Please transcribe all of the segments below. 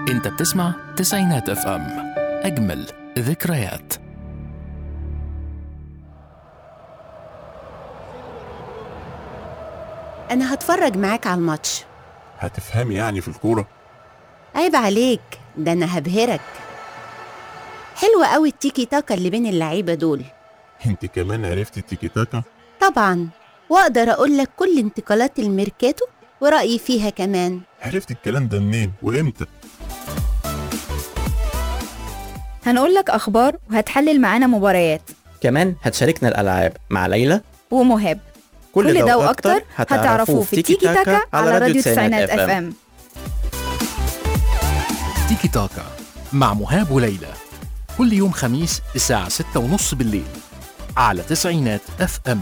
انت بتسمع تسعينات اف ام اجمل ذكريات أنا هتفرج معاك على الماتش هتفهمي يعني في الكورة عيب عليك ده أنا هبهرك حلوة قوي التيكي تاكا اللي بين اللعيبة دول انت كمان عرفتي التيكي تاكا طبعا وأقدر أقول لك كل انتقالات الميركاتو ورأيي فيها كمان عرفتي الكلام ده منين وامتى هنقول لك أخبار وهتحلل معانا مباريات كمان هتشاركنا الألعاب مع ليلى ومهاب كل ده وأكتر هتعرفوه في تيكي تاكا على راديو تسعينات اف ام تيكي تاكا مع مهاب وليلى كل يوم خميس الساعة ستة ونص بالليل على تسعينات اف ام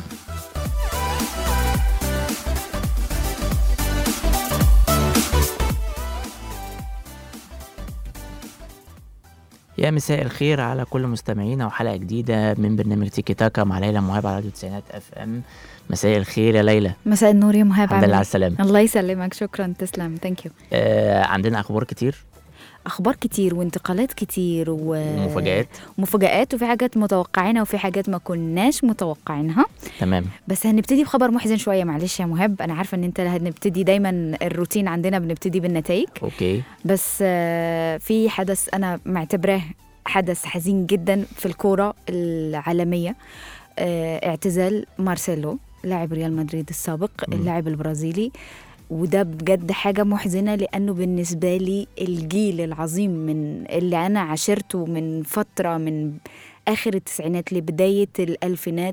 يا مساء الخير على كل مستمعينا وحلقة جديدة من برنامج تيكي تاكا مع ليلى مهاب على راديو تسعينات اف ام مساء الخير يا ليلى مساء النور يا مهاب الحمد لله على عامل السلامة إيه؟ الله يسلمك شكرا تسلم ثانك يو آه عندنا أخبار كتير اخبار كتير وانتقالات كتير و... ومفاجآت مفاجآت وفي حاجات متوقعينها وفي حاجات ما كناش متوقعينها تمام بس هنبتدي بخبر محزن شويه معلش يا مهاب انا عارفه ان انت هنبتدي دايما الروتين عندنا بنبتدي بالنتائج أوكي بس آه، في حدث انا معتبراه حدث حزين جدا في الكوره العالميه آه، اعتزال مارسيلو لاعب ريال مدريد السابق مم. اللاعب البرازيلي وده بجد حاجة محزنة لأنه بالنسبة لي الجيل العظيم من اللي أنا عاشرته من فترة من آخر التسعينات لبداية الألفينات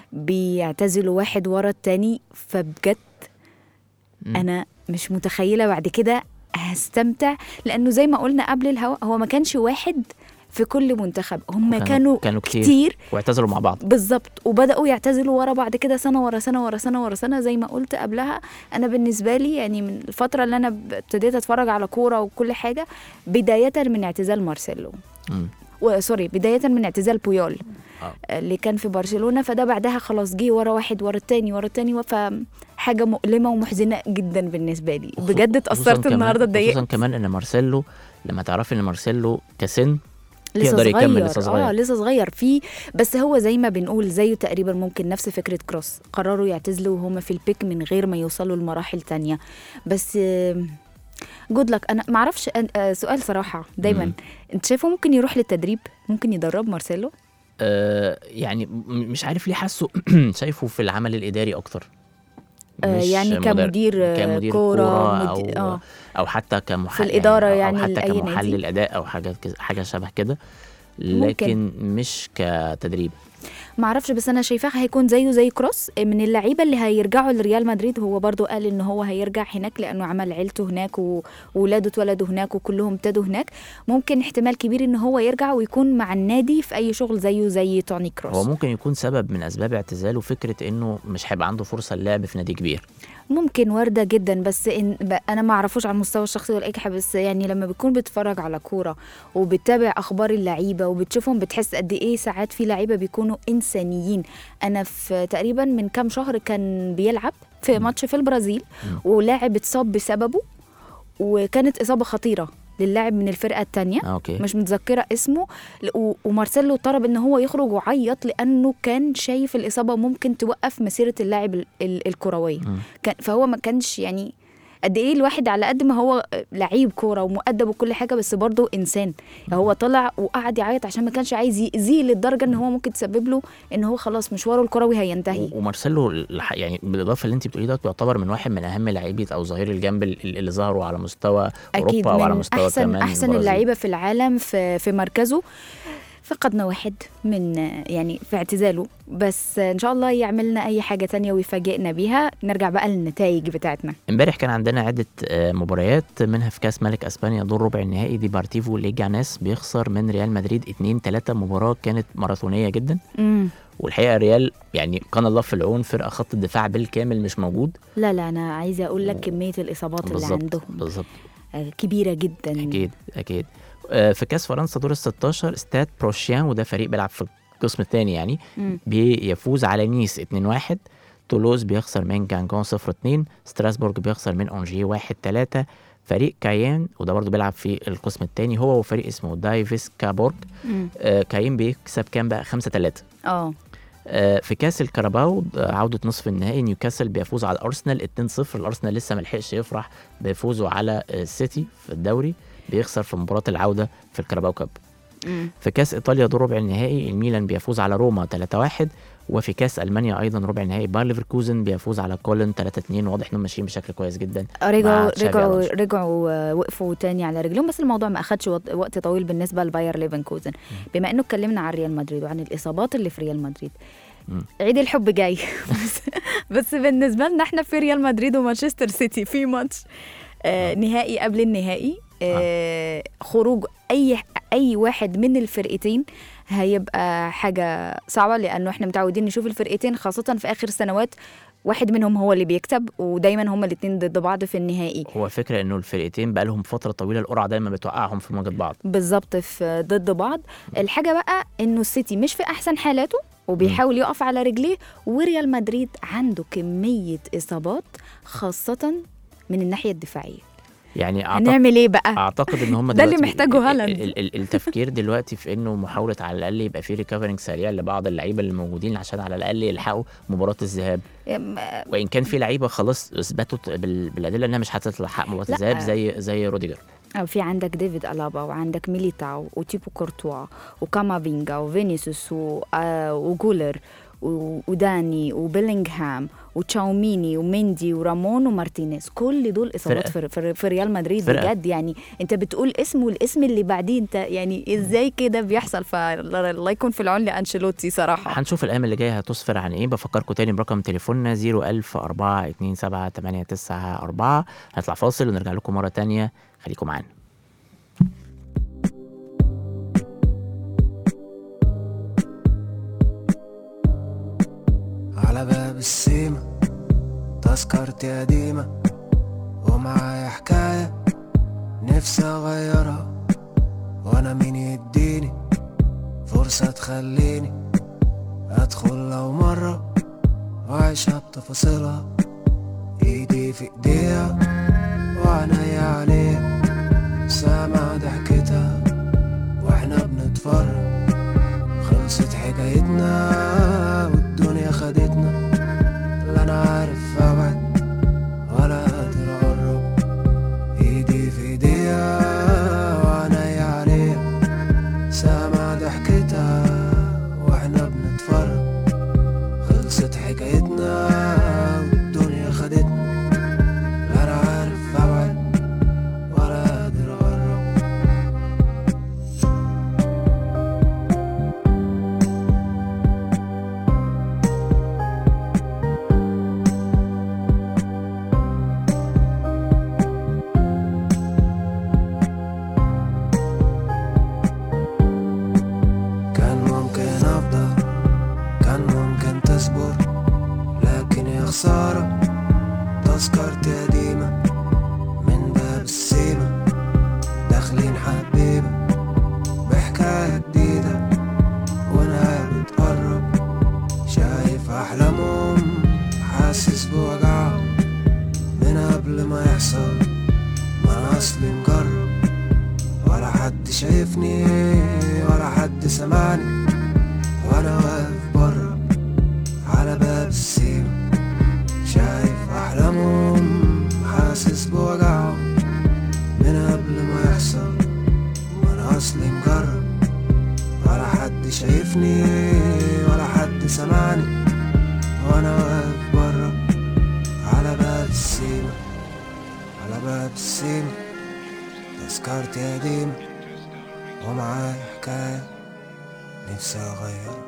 بيعتزلوا واحد ورا التاني فبجد مم. انا مش متخيله بعد كده هستمتع لانه زي ما قلنا قبل الهوا هو ما كانش واحد في كل منتخب هم وكانوا- كانوا, كانوا كتير. كتير واعتذروا مع بعض بالظبط وبداوا يعتزلوا ورا بعض كده سنه ورا سنه ورا سنه ورا سنه زي ما قلت قبلها انا بالنسبه لي يعني من الفتره اللي انا ب- ابتديت اتفرج على كوره وكل حاجه بدايه من اعتزال مارسيلو مم. و- سوري بدايه من اعتزال بويول آه. اللي كان في برشلونه فده بعدها خلاص جه ورا واحد ورا التاني ورا التاني فحاجه مؤلمه ومحزنه جدا بالنسبه لي خصو- بجد خصوصاً اتاثرت كمان- النهارده خصوصا اتضايقت كمان ان مارسيلو لما تعرفي ان مارسيلو كسن لسه يقدر صغير يكمل لسه صغير. اه لسه صغير في بس هو زي ما بنقول زيه تقريبا ممكن نفس فكره كروس قرروا يعتزلوا وهم في البيك من غير ما يوصلوا لمراحل تانية بس جود لك انا ما اعرفش سؤال صراحه دايما مم. انت شايفه ممكن يروح للتدريب ممكن يدرب مارسيلو آه يعني م- مش عارف ليه حاسه شايفه في العمل الإداري أكتر آه، مش يعني مدرب- كمدير آه، كمدير كورة، كورة مدي- أو آه. أو حتى كمحلل في الإدارة أو يعني حتى لأي نادي. كمحلل أداء أو حاجة كده- حاجة شبه كده لكن مش كتدريب ما اعرفش بس انا شايفاه هيكون زيه زي كروس من اللعيبه اللي هيرجعوا لريال مدريد هو برضو قال ان هو هيرجع هناك لانه عمل عيلته هناك و- وولاده اتولدوا هناك وكلهم ابتدوا هناك ممكن احتمال كبير ان هو يرجع ويكون مع النادي في اي شغل زيه زي توني هو كروس ممكن يكون سبب من أسباب اعتزاله فكرة إنه مش هيبقى عنده فرصة اللعب في نادي كبير ممكن وارده جدا بس إن ب- انا ما اعرفوش على المستوى الشخصي ولا اي حاجه بس يعني لما بتكون بتتفرج على كوره وبتتابع اخبار اللعيبه وبتشوفهم بتحس قد ايه ساعات في لعيبه بيكونوا انسانيين انا في تقريبا من كام شهر كان بيلعب في ماتش في البرازيل ولاعب اتصاب بسببه وكانت اصابه خطيره للاعب من الفرقه الثانيه آه، أوكي مش متذكره اسمه ل- و- ومارسيلو طلب ان هو يخرج وعيط لانه كان شايف الاصابه ممكن توقف مسيره اللاعب ال- ال- الكرويه مم. كان فهو ما كانش يعني قد ايه الواحد على قد ما هو لعيب كوره ومؤدب وكل حاجه بس برضه انسان هو طلع وقعد يعيط عشان ما كانش عايز يأذيه للدرجه ان هو ممكن تسبب له ان هو خلاص مشواره الكروي هينتهي و- ومارسيلو الح- يعني بالاضافه اللي انت بتقوليه ده يعتبر من واحد من اهم لاعبي او ظهير الجنب ال- اللي ظهروا على مستوى اكيد اوروبا وعلى من مستوى احسن كمان احسن البرازيل. اللعيبه في العالم في في مركزه فقدنا واحد من يعني في اعتزاله بس ان شاء الله يعملنا اي حاجه تانية ويفاجئنا بيها نرجع بقى للنتائج بتاعتنا امبارح كان عندنا عده آه، مباريات منها في كاس ملك اسبانيا دور ربع النهائي دي بارتيفو ليجاناس بيخسر من ريال مدريد 2 3 مباراه كانت ماراثونيه جدا امم والحقيقه الريال يعني كان الله في العون فرقه خط الدفاع بالكامل مش موجود لا لا انا عايزه اقول لك كميه الاصابات اللي بالظبط عندهم بالظبط آه، كبيره جدا اكيد اكيد آه، في كاس فرنسا دور ال 16 ستاد بروشيان وده فريق بيلعب في القسم الثاني يعني مم. بيفوز على نيس 2-1 تولوز بيخسر من جانجون 0-2 ستراسبورج بيخسر من اونجي 1-3 فريق كايان وده برضه بيلعب في القسم الثاني هو وفريق اسمه دايفيس كابورج مم. آه كايان بيكسب كام بقى 5 3 اه آه، في كاس الكاراباو آه، عودة نصف النهائي نيوكاسل بيفوز على الأرسنال 2-0 الأرسنال لسه ملحقش يفرح بفوزه على آه، السيتي في الدوري بيخسر في مباراة العودة في الكاراباو كاب مم. في كاس إيطاليا دور ربع النهائي الميلان بيفوز على روما 3-1 وفي كاس ألمانيا أيضا ربع النهائي باير ليفركوزن بيفوز على كولن 3-2 واضح إنهم ماشيين بشكل كويس جدا رجعوا مع تشافي رجعوا ألونسو. رجعوا آه، وقفوا تاني على رجلهم بس الموضوع ما اخدش وط- وقت طويل بالنسبه لباير ليفنكوزن بما انه اتكلمنا عن ريال مدريد وعن الاصابات اللي في ريال مدريد مم. عيد الحب جاي بس, بس بالنسبه لنا احنا في ريال مدريد ومانشستر سيتي في ماتش آه نهائي قبل النهائي آه خروج اي اي واحد من الفرقتين هيبقى حاجه صعبه لانه احنا متعودين نشوف الفرقتين خاصه في اخر سنوات واحد منهم هو اللي بيكسب ودايما هما الاثنين ضد بعض في النهائي هو الفكرة إنه الفرقتين بقى لهم فترة طويلة القرعة دايما بتوقعهم في مواجهة بعض بالظبط في ضد بعض الحاجه بقى انه السيتي مش في احسن حالاته وبيحاول يقف على رجليه وريال مدريد عنده كميه اصابات خاصه من الناحيه الدفاعيه يعني أعتقد هنعمل ايه بقى اعتقد ان هم ده اللي دلوقتي محتاجه ال- هالاند. ال- ال- التفكير دلوقتي في انه محاوله على الاقل يبقى في ريكفرنج سريع لبعض اللعيبه اللي موجودين عشان على الاقل يلحقوا مباراه الذهاب أم- وان كان في لعيبه خلاص اثبتوا ت- بال- بالادله انها مش هتلحق مباراه لا. الذهاب زي زي روديجر أو في عندك ديفيد ألابا وعندك ميليتاو وتيبو كورتوا وكامافينجا وفينيسيوس و- آه، وجولر و- وداني وبيلينغهام وتشاوميني وميندي ورامون ومارتينيز كل دول اصابات في, في, في ريال مدريد فرقة. بجد يعني انت بتقول اسم والاسم اللي بعديه انت يعني ازاي كده بيحصل فالله يكون في العون لانشيلوتي صراحه هنشوف الايام اللي جايه هتسفر عن ايه بفكركم تاني برقم تليفوننا 010427894 هنطلع فاصل ونرجع لكم مره تانية خليكم معانا على باب السيما تذكرتي قديمة ومعايا حكاية نفسي أغيرها وأنا مين يديني فرصة تخليني أدخل لو مرة وأعيشها بتفاصيلها إيدي في إيديها وعينيا عليها سامع ضحكتها وإحنا بنتفرج خلصت حكايتنا والدنيا خدتنا لا انا عارف ابعد ولا قادر اقرب ايدي في ايديها وعينيا عليها سامع ضحكتها واحنا بنتفرج خلصت حكايتنا والدنيا خدتنا لا انا عارف ابعد ولا قادر اقرب كان ممكن افضل كان ممكن تصبر لكن يا خسارة تذكرتي قديمة من باب السيما داخلين حبيبة بحكاية جديدة وانا بتقرب شايف احلامهم حاسس بوجعهم من قبل ما يحصل ما انا اصلي مجرب ولا حد شايفني ولا حد سمعني وانا واقف بره على باب السيما شايف احلامهم حاسس بوجعهم من قبل ما يحصل وانا اصلي مجرب ولا حد شايفني ولا حد سمعني وانا واقف بره على باب السيما على باب السيما تذكرتي قديمة ومعايا حكاية نفسي أغيرها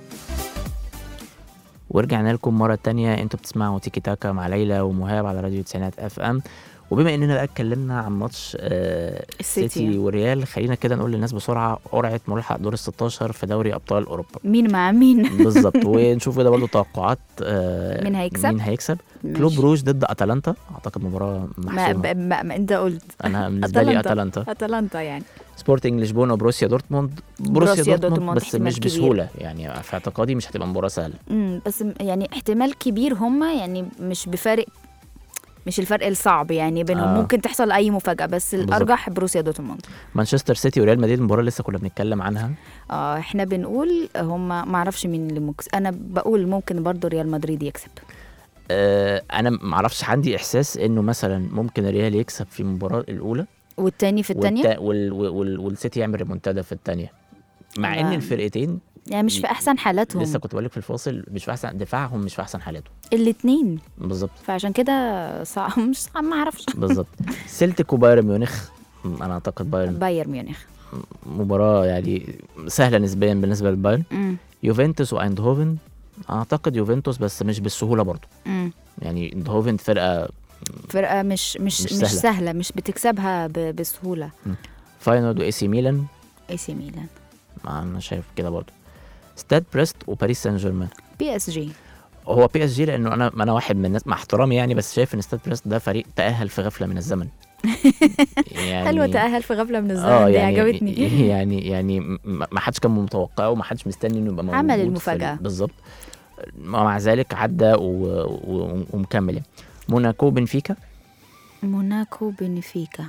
ورجعنا لكم مرة تانية انتوا بتسمعوا تيكي تاكا مع ليلى ومهاب على راديو تسعينات اف ام وبما اننا بقى اتكلمنا عن ماتش آه السيتي. السيتي والريال خلينا كده نقول للناس بسرعة قرعة ملحق دور ال 16 في دوري ابطال اوروبا مين مع مين بالظبط ونشوف كده برضه توقعات آه مين هيكسب؟ مين هيكسب ماشي. كلوب روج ضد اتلانتا اعتقد مباراة ما, محسومة ب- ما, ما انت قلت انا بالنسبة لي أتلانتا. اتلانتا اتلانتا يعني سبورتنج لشبونه وبروسيا دورتموند بروسيا, بروسيا دورتموند, دورتموند بس احتمال مش كبير. بسهولة يعني في اعتقادي مش هتبقى مباراة سهلة امم بس م- يعني احتمال كبير هما يعني مش بفارق مش الفرق الصعب يعني بينهم آه. آه. ممكن تحصل اي مفاجاه بس الارجح بروسيا دورتموند مانشستر سيتي وريال مدريد المباراه اللي لسه كنا بنتكلم عنها اه احنا بنقول هم ما اعرفش مين اللي مكس... انا بقول ممكن برضو ريال مدريد يكسب آه انا ما اعرفش عندي احساس انه مثلا ممكن الريال يكسب في المباراه الاولى والتاني في التانية والتا- وال وال وال والسيتي يعمل ريمونتادا في الثانيه مع ان آه. الفرقتين يعني مش في احسن حالاتهم لسه كنت بقول لك في الفاصل مش في احسن دفاعهم مش في احسن حالاتهم الاتنين بالظبط فعشان كده صعب مش صعب ما اعرفش بالظبط سيلتيك وبايرن ميونخ م، انا اعتقد بايرن بايرن ميونخ مباراه يعني سهله نسبيا بالنسبه للبايرن مم. يوفنتوس وايندهوفن اعتقد يوفنتوس بس مش بالسهوله برضو مم. يعني ايندهوفن فرقه فرقه مش مش مش مش, سهلة. سهله مش بتكسبها ب... بسهوله فاينورد واي سي ميلان اي سي ميلان ما انا شايف كده برضو ستاد بريست وباريس سان جيرمان بي اس جي هو بي اس جي لانه انا انا واحد من الناس مع احترامي يعني بس شايف ان ستاد بريست ده فريق تاهل في غفله من الزمن يعني حلوه تاهل في غفله من الزمن اه دي يعني عجبتني يعني يعني م- ما حدش كان متوقعه وما حدش مستني انه يبقى موجود عمل في ال- المفاجأة. بالظبط مع ذلك عدى و... و... ومكمل يعني موناكو بنفيكا موناكو بنفيكا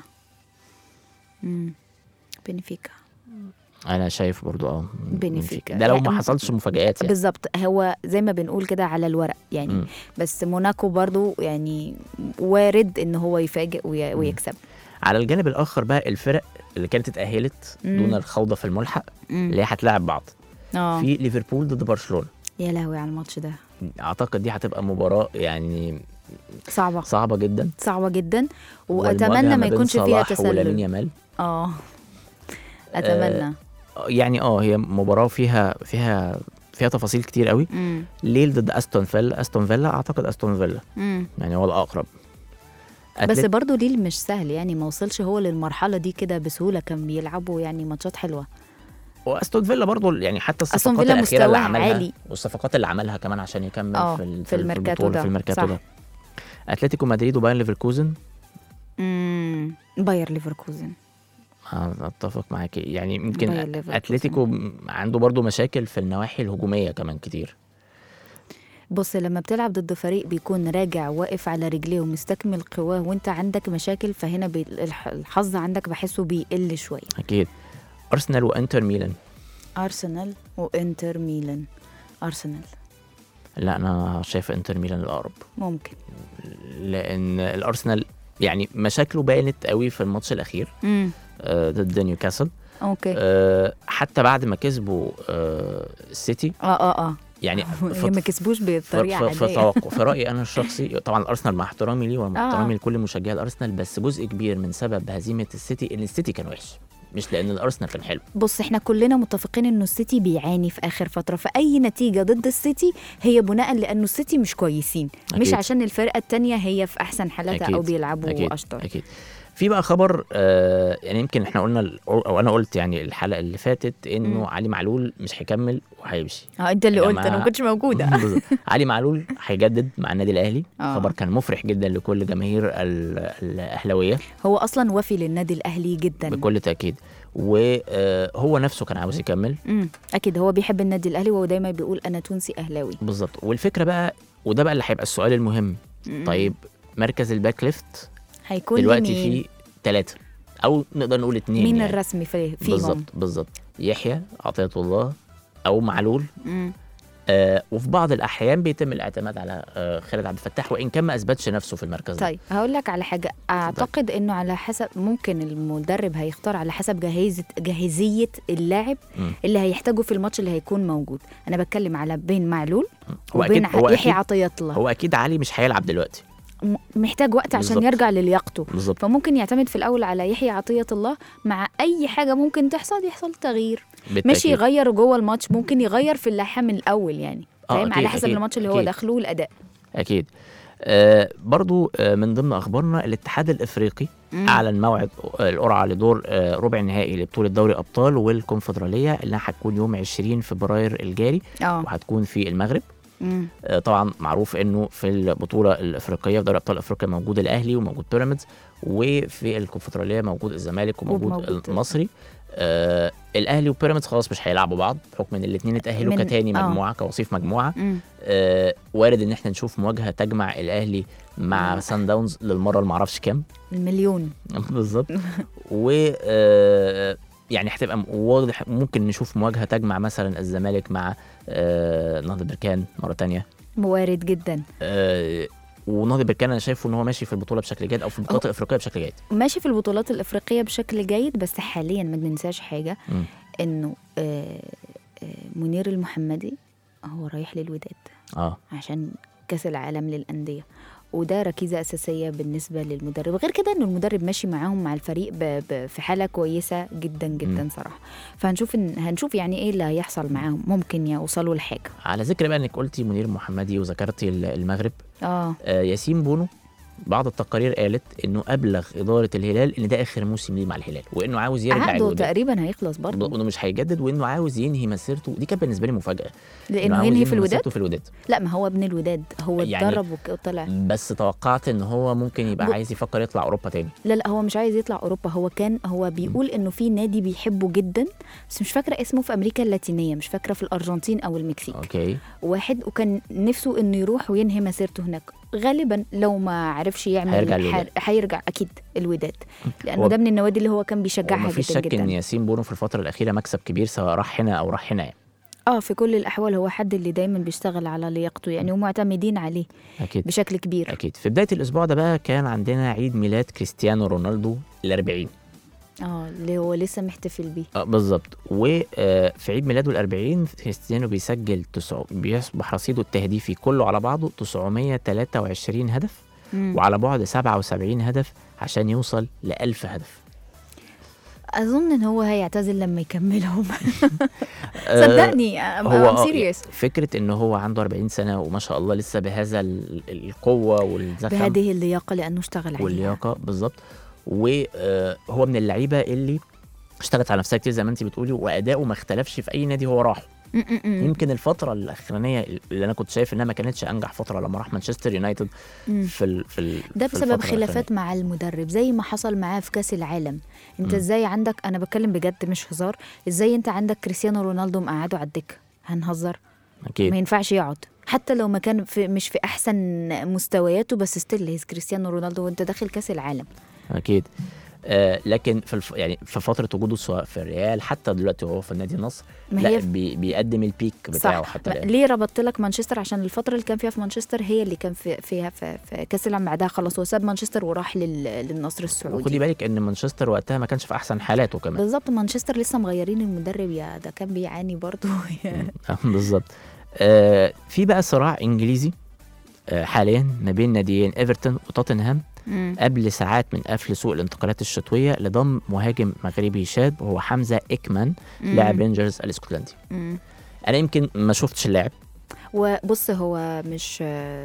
مم. بنفيكا انا شايف برضو اه بنفيكا. ده لو يعني ما م- حصلش مفاجآت يعني بالظبط هو زي ما بنقول كده على الورق يعني مم. بس موناكو برضو يعني وارد ان هو يفاجئ وي... ويكسب على الجانب الاخر بقى الفرق اللي كانت اتاهلت مم. دون الخوضه في الملحق مم. اللي هي هتلاعب بعض اه في ليفربول ضد برشلونه يا لهوي على الماتش ده اعتقد دي هتبقى مباراه يعني صعبه صعبه جدا صعبه جدا والمواجهة واتمنى ما بين يكونش فيها صلاح ولامين تسلل يامال اه اتمنى يعني اه هي مباراه فيها فيها فيها تفاصيل كتير قوي امم ليل ضد استون فيلا استون فيلا اعتقد استون فيلا امم يعني هو الاقرب بس أتلت- برضو ليل مش سهل يعني ما وصلش هو للمرحله دي كده بسهوله كان بيلعبوا يعني ماتشات حلوه واستون فيلا برضو يعني حتى أستون الصفقات فيلا الاخيره اللي مستواها عملها عالي. والصفقات اللي عملها كمان عشان يكمل آه، في ال- في الميركاتو البطولة- ده، في الميركاتو صح. ده اتلتيكو مدريد وبايرن ليفركوزن امم باير ليفركوزن آه، اتفق معاك يعني يمكن باير ليفركوزن. اتلتيكو عنده برضو مشاكل في النواحي الهجوميه كمان كتير بص لما بتلعب ضد فريق بيكون راجع واقف على رجليه ومستكمل قواه وانت عندك مشاكل فهنا بي... الح- الحظ عندك بحسه بيقل شويه اكيد ارسنال وانتر ميلان ارسنال وانتر ميلان ارسنال لا انا شايف انتر ميلان الاقرب ممكن لان الارسنال يعني مشاكله بانت قوي في الماتش الاخير امم آه، ضد نيوكاسل اوكي آه، حتى بعد ما كسبوا آه، السيتي اه اه اه يعني هي ما كسبوش في, بطريقه في, في, عاديه توقع في رايي انا الشخصي طبعا الارسنال مع احترامي ليه ومع آه. احترامي لكل مشجعي الارسنال بس جزء كبير من سبب هزيمه السيتي ان السيتي كان وحش مش لان الارسنال كان حلو بص احنا كلنا متفقين انه السيتي بيعاني في اخر فتره فاي نتيجه ضد السيتي هي بناء لانه السيتي مش كويسين مش أكيد. عشان الفرقه التانية هي في احسن حالاتها او أكيد. بيلعبوا اكيد اشطر اكيد في بقى خبر آه يعني يمكن احنا قلنا ال- او انا قلت يعني الحلقه اللي فاتت انه مم. علي معلول مش هيكمل وهيمشي اه انت اللي يا قلت انا جماعة. ما كنتش موجوده بالظبط. علي معلول هيجدد مع النادي الاهلي آه. خبر كان مفرح جدا لكل جماهير ال- الاهلاويه هو اصلا وفي للنادي الاهلي جدا بكل تاكيد وهو نفسه كان عاوز يكمل امم اكيد هو بيحب النادي الاهلي وهو دايما بيقول انا تونسي اهلاوي بالظبط والفكره بقى وده بقى اللي هيبقى السؤال المهم مم. طيب مركز الباك ليفت هيكون دلوقتي مين؟ في ثلاثه او نقدر نقول اثنين مين يعني. الرسمي في فيهم بالظبط بالظبط يحيى عطية الله او معلول مم. آه وفي بعض الاحيان بيتم الاعتماد على آه خالد عبد الفتاح وان كان ما اثبتش نفسه في المركز ده طيب هقول لك على حاجه اعتقد انه على حسب ممكن المدرب هيختار على حسب جاهزه جاهزيه اللاعب مم. اللي هيحتاجه في الماتش اللي هيكون موجود انا بتكلم على بين معلول هو وبين أكيد- هو يحيى أكيد- عطيه الله هو اكيد علي مش هيلعب دلوقتي م- محتاج وقت عشان بالظبط. يرجع للياقته بالظبط فممكن يعتمد في الاول على يحيى عطيه الله مع اي حاجه ممكن تحصل يحصل تغيير مش بالتأكيد. يغير جوه الماتش ممكن يغير في اللائحه من الاول يعني آه، فاهم أكيد، على حسب أكيد، الماتش اللي هو أكيد. داخله والاداء اكيد آه برضو آه من ضمن اخبارنا الاتحاد الافريقي مم. اعلن موعد القرعه لدور آه ربع النهائي لبطوله دوري ابطال والكونفدراليه اللي هتكون يوم 20 فبراير الجاري اه وهتكون في المغرب مم. آه، طبعا معروف انه في البطوله الافريقيه في دوري ابطال افريقيا موجود الاهلي وموجود بيراميدز وفي الكونفدراليه موجود الزمالك وموجود وموجود- المصري آه الاهلي وبيراميدز خلاص مش هيلعبوا بعض بحكم ان الاثنين اتاهلوا من- كتاني آه. مجموعه كوصيف مجموعه مم. آه وارد ان احنا نشوف مواجهه تجمع الاهلي مع سان داونز للمره اللي معرفش كام المليون بالظبط و آه، يعني هتبقى م- واضح ممكن نشوف مواجهه تجمع مثلا الزمالك مع آه، نهضه بركان مره تانية وارد جدا آه، ونهضه بركان انا شايفه ان هو ماشي في البطوله بشكل جيد او في البطولات أو- الافريقيه بشكل جيد ماشي في البطولات الافريقيه بشكل جيد بس حاليا ما ننساش حاجه مم. انه آه، آه، منير المحمدي هو رايح للوداد اه عشان كاس العالم للانديه وده ركيزه اساسيه بالنسبه للمدرب غير كده ان المدرب ماشي معاهم مع الفريق ب... ب... في حاله كويسه جدا جدا مم. صراحه فهنشوف إن... هنشوف يعني ايه اللي هيحصل معاهم ممكن يوصلوا لحاجه على ذكر بقى انك قلتي منير محمدي وذكرتي ال- المغرب اه آه، ياسين بونو بعض التقارير قالت انه ابلغ اداره الهلال ان ده اخر موسم ليه مع الهلال وانه عاوز يرجع عقده الوداد تقريبا هيخلص برضه وانه مش هيجدد وانه عاوز ينهي مسيرته دي كانت بالنسبه لي مفاجاه إنه لانه عاوز ينهي في الوداد مسيرته في الوداد لا ما هو ابن الوداد هو يعني- اتدرب وك- وطلع بس توقعت ان هو ممكن يبقى ب- عايز يفكر يطلع اوروبا تاني لا لا هو مش عايز يطلع اوروبا هو كان هو بيقول انه في نادي بيحبه جدا بس مش فاكره اسمه في امريكا اللاتينيه مش فاكره في الارجنتين او المكسيك اوكي واحد وكان نفسه انه يروح وينهي مسيرته هناك غالبا لو ما عرفش يعمل هيرجع حر- الوداد. هيرجع اكيد الوداد لانه هو- ده من النوادي اللي هو كان بيشجعها مفيش جدا شك ان جدا ياسين بونو في الفتره الاخيره مكسب كبير سواء راح هنا او راح هنا يعني. اه في كل الاحوال هو حد اللي دايما بيشتغل على لياقته يعني ومعتمدين عليه اكيد بشكل كبير اكيد في بدايه الاسبوع ده بقى كان عندنا عيد ميلاد كريستيانو رونالدو ال 40 اه اللي هو لسه محتفل بيه آه بالظبط وفي عيد ميلاده ال 40 كريستيانو بيسجل تسع... بيصبح رصيده التهديفي كله على بعضه 923 هدف مم. وعلى بعد 77 هدف عشان يوصل ل 1000 هدف اظن ان هو هيعتزل لما يكملهم آه، صدقني I'm, هو I'm serious فكره ان هو عنده 40 سنه وما شاء الله لسه بهذا ال- القوه والزخم بهذه اللياقه لانه اشتغل عليها واللياقه بالظبط وهو من اللعيبه اللي اشتغلت على نفسها كتير زي ما انت بتقولي واداؤه ما اختلفش في اي نادي هو راحه م- م- م. يمكن الفتره الاخرانيه اللي انا كنت شايف انها ما كانتش انجح فتره لما راح مانشستر يونايتد مم. في ال في ال ده في بسبب الفترة خلافات مع المدرب زي ما حصل معاه في كاس العالم انت مم. ازاي عندك انا بتكلم بجد مش هزار ازاي انت عندك كريستيانو رونالدو مقعده على الدكه هنهزر الأخرانية. اكيد ما ينفعش يقعد حتى لو ما كان في مش في احسن مستوياته بس ستيل هيز كريستيانو رونالدو وانت داخل كاس العالم اكيد آه لكن في الف... يعني في فتره وجوده سواء في الريال حتى دلوقتي وهو في النادي النصر ما لا هي بي... بيقدم البيك بتاعه صح حتى ما- الآن. ليه ربطت لك مانشستر عشان الفتره اللي كان فيها في مانشستر هي اللي كان في فيها في, في كاس العالم بعدها خلاص هو ساب مانشستر وراح لل... للنصر وخدي السعودي بالك ان مانشستر وقتها ما كانش في احسن حالاته كمان بالظبط مانشستر لسه مغيرين المدرب يا ده كان بيعاني برضه آه، بالظبط آه في بقى صراع انجليزي آه حاليا ما بين ناديين ايفرتون وتوتنهام مم. قبل ساعات من قفل سوق الانتقالات الشتويه لضم مهاجم مغربي شاب وهو حمزه اكمان لاعب رينجرز الاسكتلندي مم. انا يمكن ما شفتش اللاعب وبص هو مش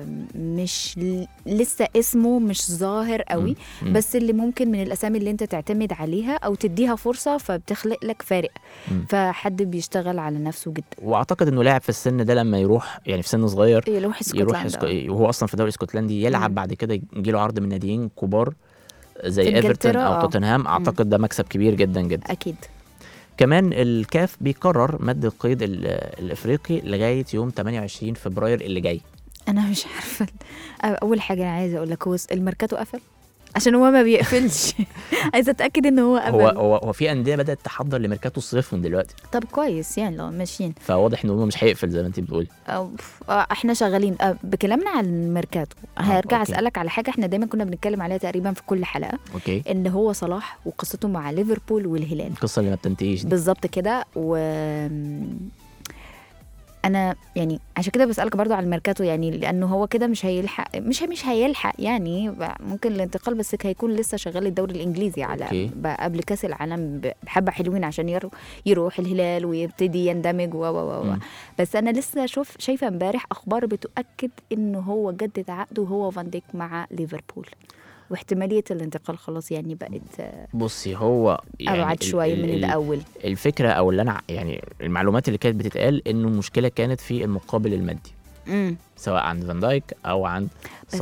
مش ل- لسه اسمه مش ظاهر قوي مم. بس اللي ممكن من الاسامي اللي انت تعتمد عليها او تديها فرصه فبتخلق لك فارق مم. فحد بيشتغل على نفسه جدا واعتقد انه لاعب في السن ده لما يروح يعني في سن صغير يروح يروح اسكتلندا اسكو... وهو اصلا في الدوري الاسكتلندي يلعب مم. بعد كده يجي له عرض من ناديين كبار زي في ايفرتون إنجلترا، او آه. توتنهام اعتقد ده مكسب كبير جدا جدا اكيد كمان الكاف بيقرر مد القيد ال- الافريقي لغايه يوم 28 فبراير اللي جاي انا مش عارفه اول حاجه انا عايزه اقول لك هو الميركاتو قفل عشان هو ما بيقفلش عايزه اتاكد ان هو قفل هو هو هو في انديه بدات تحضر لميركاتو الصيف من دلوقتي طب كويس يعني لو ماشيين فواضح ان هو مش هيقفل زي ما انت بتقولي أو آه، احنا شغالين آه، بكلامنا عن الميركاتو هرجع أوكي. اسالك على حاجه احنا دايما كنا بنتكلم عليها تقريبا في كل حلقه اوكي ان هو صلاح وقصته مع ليفربول والهلال القصه اللي ما بتنتهيش دي بالظبط كده و انا يعني عشان كده بسالك برضو على الميركاتو يعني لانه هو كده مش هيلحق مش مش هيلحق يعني ب- ممكن الانتقال بس هيكون لسه شغال الدوري الانجليزي على أوكي. ب- قبل كاس العالم بحبه حلوين عشان يرو- يروح الهلال ويبتدي يندمج و و و و. مم. بس انا لسه شوف شايفه امبارح اخبار بتؤكد انه هو جدد عقده هو فان ديك مع ليفربول واحتماليه الانتقال خلاص يعني بقت آه، بصي هو يعني ابعد ال- شويه ال- من ال- الاول الفكره او اللي انا ع- يعني المعلومات اللي كانت بتتقال انه المشكله كانت في المقابل المادي امم سواء عند فان دايك او عند بس صلاح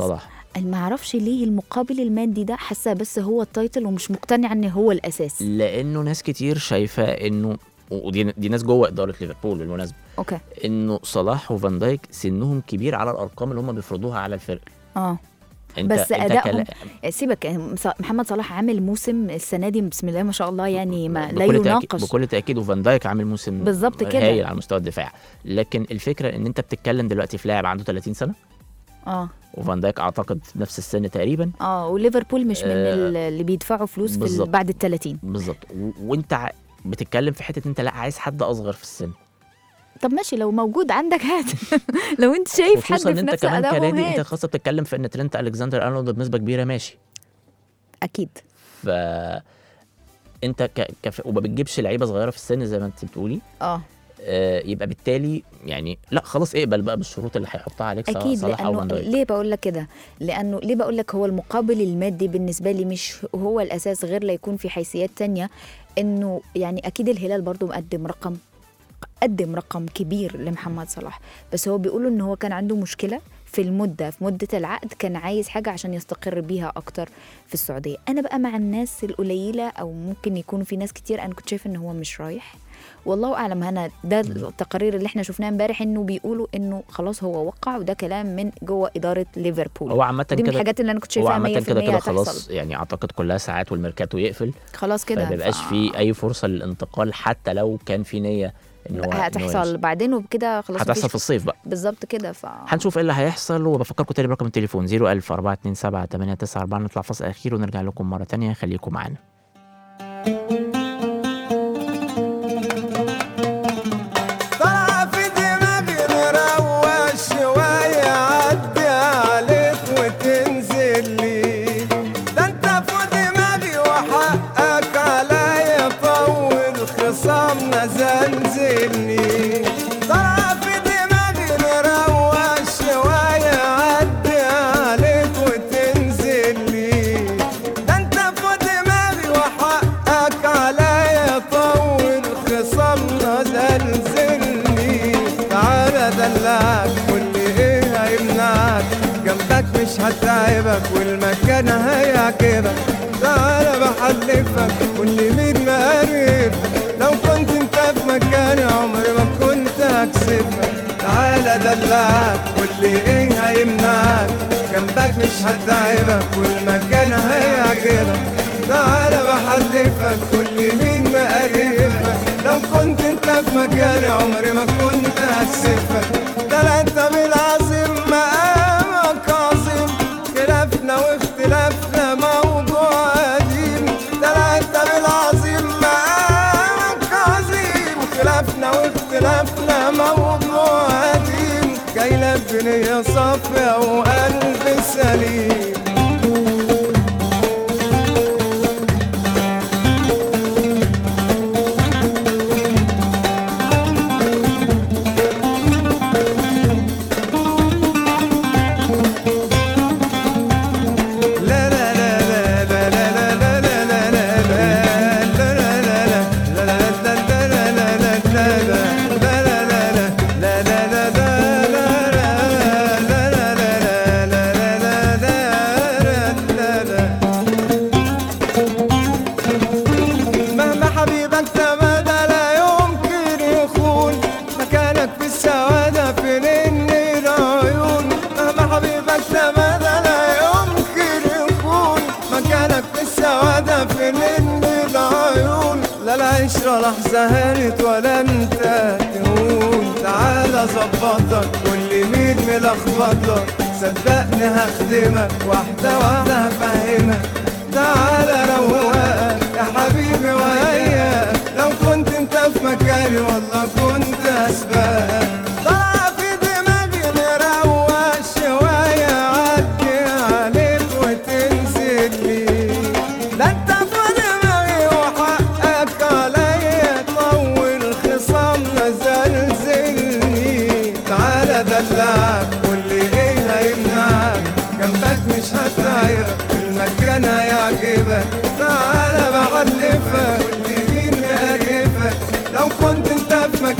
ما اعرفش ليه المقابل المادي ده حاسه بس هو التايتل ومش مقتنعه ان هو الاساس لانه ناس كتير شايفه انه ودي دي ناس جوه اداره ليفربول بالمناسبه اوكي انه صلاح وفان دايك سنهم كبير على الارقام اللي هم بيفرضوها على الفرق اه انت بس انت أدائهم كلا- سيبك ص- محمد صلاح عامل موسم السنه دي بسم الله ما شاء الله يعني ما لا بكل تأكيد يناقش بكل تاكيد وفان دايك عامل موسم بالظبط كده. هايل على مستوى الدفاع لكن الفكره ان انت بتتكلم دلوقتي في لاعب عنده 30 سنه اه وفان دايك اعتقد نفس السن تقريبا اه وليفربول مش من آه، ال- اللي بيدفعوا فلوس في ال- بالظبط. بعد ال 30 بالظبط و- وانت ع- بتتكلم في حته انت لا عايز حد اصغر في السن طب ماشي لو موجود عندك هات لو انت شايف حد خصوصا ان في انت نفس كمان ادائهم كنادي انت هات خاصه بتتكلم في ان ترينت الكسندر ارنولد بنسبه كبيره ماشي اكيد ف انت ك... كف... وما بتجيبش لعيبه صغيره في السن زي ما انت بتقولي اه آه يبقى بالتالي يعني لا خلاص اقبل بقى بالشروط اللي هيحطها عليك سواء اكيد صلاح او لانه فان دايك ليه بقول لك كده لانه ليه بقول لك هو المقابل المادي بالنسبه لي مش هو الاساس غير لا يكون في حيثيات تانية انه يعني اكيد الهلال برضو مقدم رقم قدم رقم كبير لمحمد صلاح بس هو بيقولوا ان هو كان عنده مشكله في المده في مده العقد كان عايز حاجه عشان يستقر بيها اكتر في السعوديه انا بقى مع الناس القليله او ممكن يكونوا في ناس كتير انا كنت شايفه ان هو مش رايح والله اعلم انا ده التقارير اللي احنا شفناها امبارح انه بيقولوا انه خلاص هو وقع وده كلام من جوه اداره ليفربول هو عامه دي من كده الحاجات اللي انا كنت هو شايفاها 100% عامه كده كده هتحصل خلاص يعني اعتقد كلها ساعات والميركاتو يقفل خلاص كده فما بيبقاش ف- في اي فرصه للانتقال حتى لو كان في نيه ان هو إن هو هتحصل يمشي. بعدين وبكده خلاص هتحصل مفيش- في الصيف بقى بالظبط كده ف هنشوف ايه اللي هيحصل وبفكركم تاني برقم التليفون 01000 427 894 نطلع فاصل اخير ونرجع لكم مره تانية خليكم معانا طلع في دماغي نروق شوية عدي عليك وتنزل لي ده انت في دماغي وحقك عليا طول خصامنا زنزلني طلع في دماغي نروق شوية عدي عليك وتنزل لي ده انت في دماغي وحقك عليا طول خصامنا زلزلني تعالى دلعك واللي ايه هيمنعك جنبك مش هتعبك والمكان هيعجبك تعالى بحلفك واللي مين مقرب لو كنت انت في مكاني عمري ما كنت هكسبك تعالى دلعك واللي ايه هيمنعك جنبك مش هتعبك والمكان هيعجبك تعالى بحلفك كل مين مقرفك لو كنت انت في مكاني عمري ما كنت هكسفك ده لا انت بالعظيم مقامك عظيم خلافنا واختلافنا موضوع قديم ده لا انت بالعظيم مقامك عظيم خلافنا واختلافنا موضوع قديم جاي لك بنية صافية وقلب سليم مهما حبيبك تمادى لا يمكن يخون مكانك في السعادة في نن العيون مهما حبيبك تمادى لا يمكن يخون مكانك في السعادة في نن العيون لا العشرة لحظة هانت ولا انت تهون تعالى ظبطك كل مين ملخبطك صدقني هخدمك واحدة واحدة هفهمك تعالى روقك يا حبيبي وياك لو كنت انت في مكاني والله كنت اسبقك طلع في دماغي نروق شوية عدي عليك وتنزل لي ده انت في دماغي وحقك عليا طول خصامنا زلزلني تعالى دلعك واللي ايه هيمنعك جنبك مش هتعيرك المكان هيعجبك تعالى بحلفك واللي مين مقرفك لو كنت انت في مكان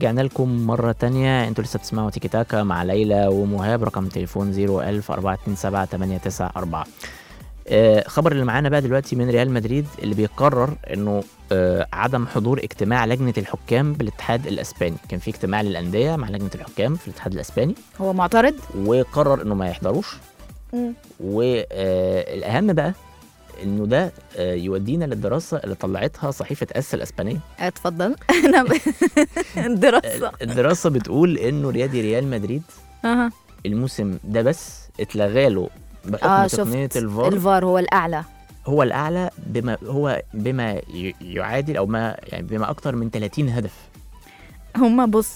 ورجعنا لكم مرة تانية انتوا لسه بتسمعوا تيكي تاكا مع ليلى ومهاب رقم تليفون 01000 427 894 آه خبر اللي معانا بقى دلوقتي من ريال مدريد اللي بيقرر انه آه عدم حضور اجتماع لجنة الحكام بالاتحاد الاسباني كان في اجتماع للأندية مع لجنة الحكام في الاتحاد الاسباني هو معترض وقرر انه ما يحضروش والاهم بقى انه ده آه، يودينا للدراسه اللي طلعتها صحيفه اس الاسبانيه اتفضل انا ب... دراسه الدراسه بتقول انه رياضي ريال مدريد اها الموسم ده بس اتلغى له بحكم اه تقنيه شفت الفار الفار هو الاعلى هو الاعلى بما هو بما ي- يعادل او ما يعني بما اكتر من 30 هدف هما بص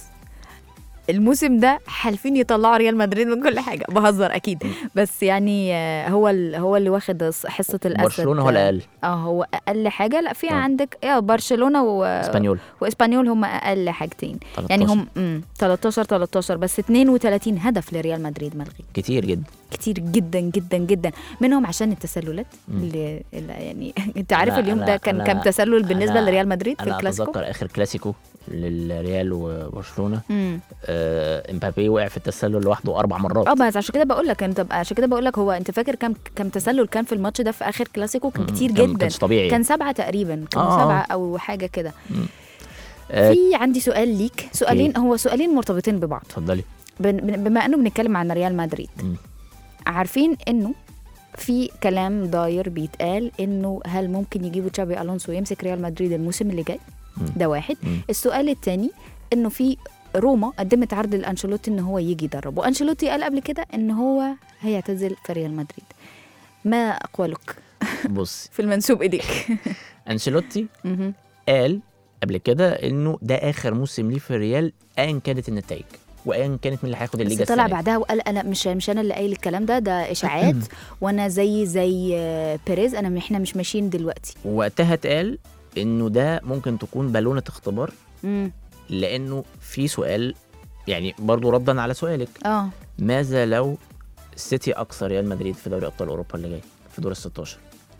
الموسم ده حالفين يطلعوا ريال مدريد من كل حاجه بهزر اكيد بس يعني آه، هو ال- هو اللي واخد الص- حصه الاسد برشلونه هو الاقل اه هو اقل حاجه لا في آه. عندك يا برشلونه و... اسبانيول واسبانيول هم اقل حاجتين 13 يعني هم امم 13 13 بس 32 هدف لريال مدريد ملغي كتير جدا كتير جدا جدا جدا منهم عشان التسللات مم. اللي, اللي يعني انت عارف أنا- اليوم ده أنا- كان أنا- كام تسلل بالنسبه أنا- لريال مدريد في انا الكلاسيكو اتذكر اخر كلاسيكو للريال وبرشلونه امم آه امبابي وقع في التسلل لوحده اربع مرات اه بس عشان كده بقول لك انت عشان كده بقول لك هو انت فاكر كام كام تسلل كان في الماتش ده في اخر كلاسيكو كان مم. كتير كان- جدا كانش طبيعي كان سبعه تقريبا كان آه، آه. سبعه او حاجه كده آه، في عندي سؤال ليك سؤالين هو سؤالين مرتبطين ببعض اتفضلي بن- بن- بما انه بنتكلم عن ريال مدريد مم. عارفين انه في كلام داير بيتقال انه هل ممكن يجيبوا تشابي الونسو يمسك ريال مدريد الموسم اللي جاي مم. ده واحد مم. السؤال الثاني انه في روما قدمت عرض لانشيلوتي ان هو يجي يدرب وانشيلوتي قال قبل كده ان هو هيعتزل في ريال مدريد ما اقوالك بص في المنسوب اليك انشيلوتي مهم. قال قبل كده انه ده اخر موسم ليه في الريال ايا كانت النتائج وايا كانت مين اللي هياخد الليجا بس طلع السنة دي. بعدها وقال انا مش مش انا اللي قايل الكلام ده ده اشاعات وانا زي زي آه، بيريز انا احنا مش ماشيين دلوقتي وقتها اتقال انه ده ممكن تكون بالونه اختبار امم لانه في سؤال يعني برضو ردا على سؤالك اه ماذا لو السيتي اقصى ريال مدريد في دوري ابطال اوروبا اللي جاي في دور ال 16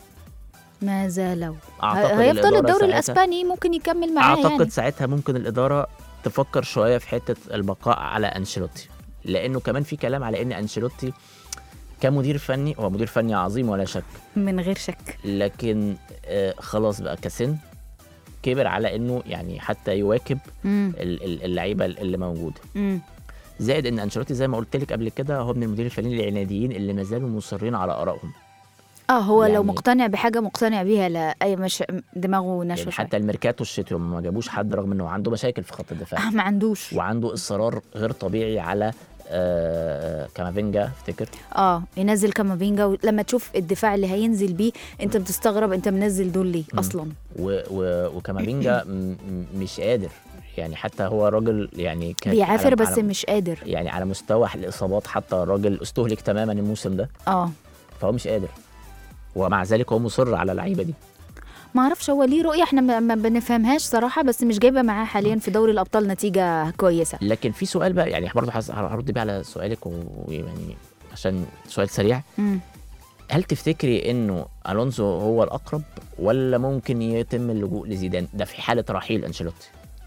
ماذا لو اعتقد هيفضل الإدارة الدوري ساعتها- الاسباني ممكن يكمل معاه اعتقد يعني ساعتها ممكن الاداره تفكر شويه في حته البقاء على انشيلوتي لانه كمان في كلام على ان انشيلوتي كمدير فني هو مدير فني عظيم ولا شك من غير شك لكن آه خلاص بقى كسن كبر على انه يعني حتى يواكب امم ال- ال- اللعيبه اللي موجوده امم زائد ان انشيلوتي زي ما قلت لك قبل كده هو من المدير الفنيين العناديين اللي ما زالوا مصرين على ارائهم اه هو لو يعني- مقتنع بحاجه مقتنع بيها لا اي مش دماغه ناشفه يعني شوية. حتى الميركاتو الشتوي هم ما جابوش حد رغم انه عنده مشاكل في خط الدفاع آه ما عندوش وعنده اصرار غير طبيعي على آه كامافينجا افتكر اه ينزل كامافينجا ولما تشوف الدفاع اللي هينزل بيه انت بتستغرب انت منزل دول ليه مم. اصلا و و وكامافينجا م- م- مش قادر يعني حتى هو راجل يعني كان بيعافر على- بس على- مش قادر يعني على مستوى الاصابات حتى الراجل استهلك تماما الموسم ده اه فهو مش قادر ومع ذلك هو مصر على اللعيبه دي ما اعرفش هو ليه رؤيه احنا ما ما بنفهمهاش صراحه بس مش جايبه معاه حاليا في دوري الابطال نتيجه كويسه لكن في سؤال بقى يعني برضه هس- هرد بيه على سؤالك و- ويعني عشان سؤال سريع مم. هل تفتكري انه الونزو هو الاقرب ولا ممكن يتم اللجوء لزيدان ده في حاله رحيل انشيلوتي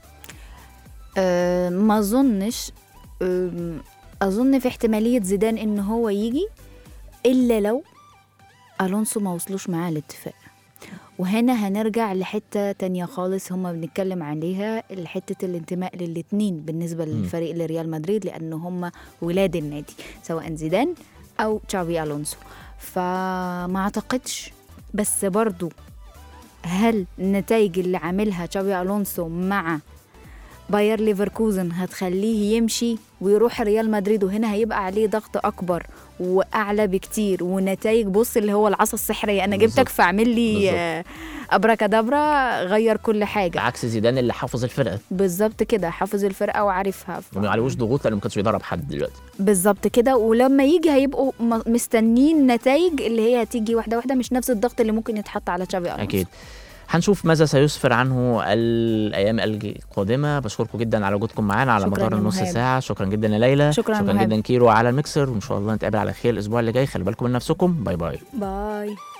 أه ما اظنش أم، اظن في احتماليه زيدان ان هو يجي الا لو الونسو ما وصلوش معاه الاتفاق وهنا هنرجع لحته تانية خالص هما بنتكلم عليها حته الانتماء للاتنين بالنسبه للفريق لريال مدريد لان هما ولاد النادي سواء زيدان او تشافي الونسو فما اعتقدش بس برضو هل النتائج اللي عاملها تشافي الونسو مع باير ليفركوزن هتخليه يمشي ويروح ريال مدريد وهنا هيبقى عليه ضغط اكبر واعلى بكتير ونتائج بص اللي هو العصا السحريه انا جبتك بالظبط. فاعمل لي بالظبط. آه، ابراكادابرا غير كل حاجه عكس زيدان اللي حافظ الفرقه بالظبط كده حافظ الفرقه وعارفها ف- وما عليهوش ضغوط لانه ما كانش بيدرب حد دلوقتي بالظبط كده ولما يجي هيبقوا م- مستنين نتائج اللي هي هتيجي واحده واحده مش نفس الضغط اللي ممكن يتحط على تشافي الونسو اكيد هنشوف ماذا سيسفر عنه الايام القادمه بشكركم جدا على وجودكم معانا على شكراً مدار يا النص مهاب. ساعه شكرا جدا يا ليلى شكراً يا شكرا مهاب. جدا كيرو على الميكسر وان شاء الله نتقابل على خير الاسبوع اللي جاي خلي بالكم من نفسكم باي باي باي